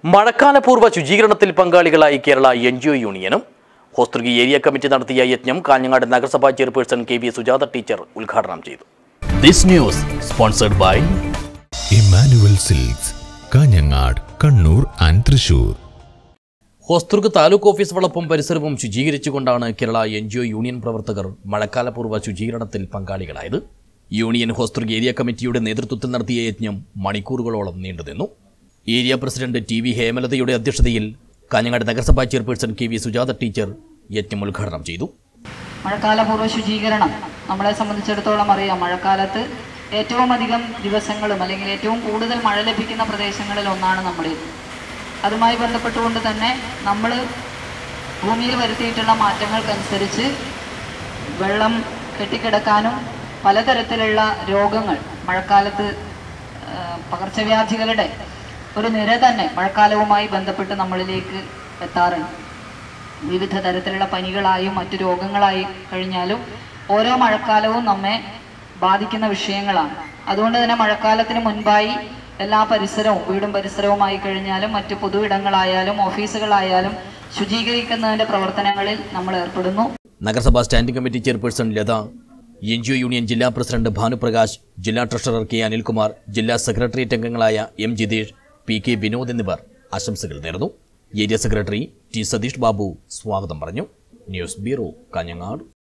മഴക്കാലപൂർവ്വ ശുചീകരണത്തിൽ പങ്കാളികളായി Kerala N G O യൂണിയനും ഹോസ്തൃകി area committee നടത്തിയ യജ്ഞം കാഞ്ഞങ്ങാട് നഗരസഭാ chairperson K V Sujatha teacher ഉദ്ഘാടനം ചെയ്തു this news sponsored by Immanuel silks Kanhangad Kannur and Thrissur Hosdurg taluk office വളപ്പും പരിസരവും ശുചീകരിച്ചുകൊണ്ടാണ് Kerala N G O union പ്രവർത്തകർ മഴക്കാലപൂർവ്വ ശുചീകരണത്തിൽ പങ്കാളികളായത് യൂണിയൻ ഹോസ്തൃക് ഏരിയ കമ്മിറ്റിയുടെ നേതൃത്വത്തിൽ നടത്തിയ യജ്ഞം മണിക്കൂറുകളോളം നീണ്ടുനിന്നു ഏരിയ പ്രസിഡന്റ് ടി വി ഹേമലതയുടെ അധ്യക്ഷതയിൽ കാഞ്ഞങ്ങാട് നഗരസഭാ chairperson K V Sujatha teacher യജ്ഞം ഉദ്ഘാടനം ചെയ്തു മഴക്കാലപൂർവ്വ ശുചീകരണം നമ്മളെ സംബന്ധിച്ചിടത്തോളം അറിയാം മഴക്കാലത്ത് ഏറ്റവും അധികം ദിവസങ്ങളും അല്ലെങ്കിൽ ഏറ്റവും കൂടുതൽ മഴ ലഭിക്കുന്ന പ്രദേശങ്ങളിൽ ഒന്നാണ് നമ്മുടെ അതുമായി ബന്ധപ്പെട്ടുകൊണ്ട് തന്നെ നമ്മൾ ഭൂമിയിൽ വരുത്തിയിട്ടുള്ള മാറ്റങ്ങൾക്കനുസരിച്ച് വെള്ളം കെട്ടിക്കിടക്കാനും പലതരത്തിലുള്ള രോഗങ്ങൾ മഴക്കാലത്ത് ആ, പകർച്ചവ്യാധികളുടെ ഒരു നിര തന്നെ മഴക്കാലവുമായി ബന്ധപ്പെട്ട് നമ്മളിലേക്ക് എത്താറുണ്ട് വിവിധ തരത്തിലുള്ള പനികളായും മറ്റു രോഗങ്ങളായി കഴിഞ്ഞാലും ഓരോ മഴക്കാലവും നമ്മെ ബാധിക്കുന്ന വിഷയങ്ങളാണ് അതുകൊണ്ട് തന്നെ മഴക്കാലത്തിന് മുൻപായി എല്ലാ പരിസരവും വീടും പരിസരവുമായി കഴിഞ്ഞാലും മറ്റു പൊതു ഇടങ്ങളായാലും ഓഫീസുകളായാലും ശുചീകരിക്കുന്നതിന്റെ പ്രവർത്തനങ്ങളിൽ നമ്മൾ ഏർപ്പെടുന്നു നഗരസഭാ standing committee chairperson Latha N G O union ജില്ലാ പ്രസിഡന്റ് ഭാനുപ്രകാശ് ജില്ലാ ട്രഷറർ കെ അനിൽകുമാർ ജില്ലാ സെക്രട്ടേറിയറ്റ് അംഗങ്ങളായ M Jithesh P K Vinod എന്നിവർ ആശംസകൾ നേർന്നു area secretary T Satheesh Babu സ്വാഗതം പറഞ്ഞു ന്യൂസ് ബ്യൂറോ കാഞ്ഞങ്ങാട്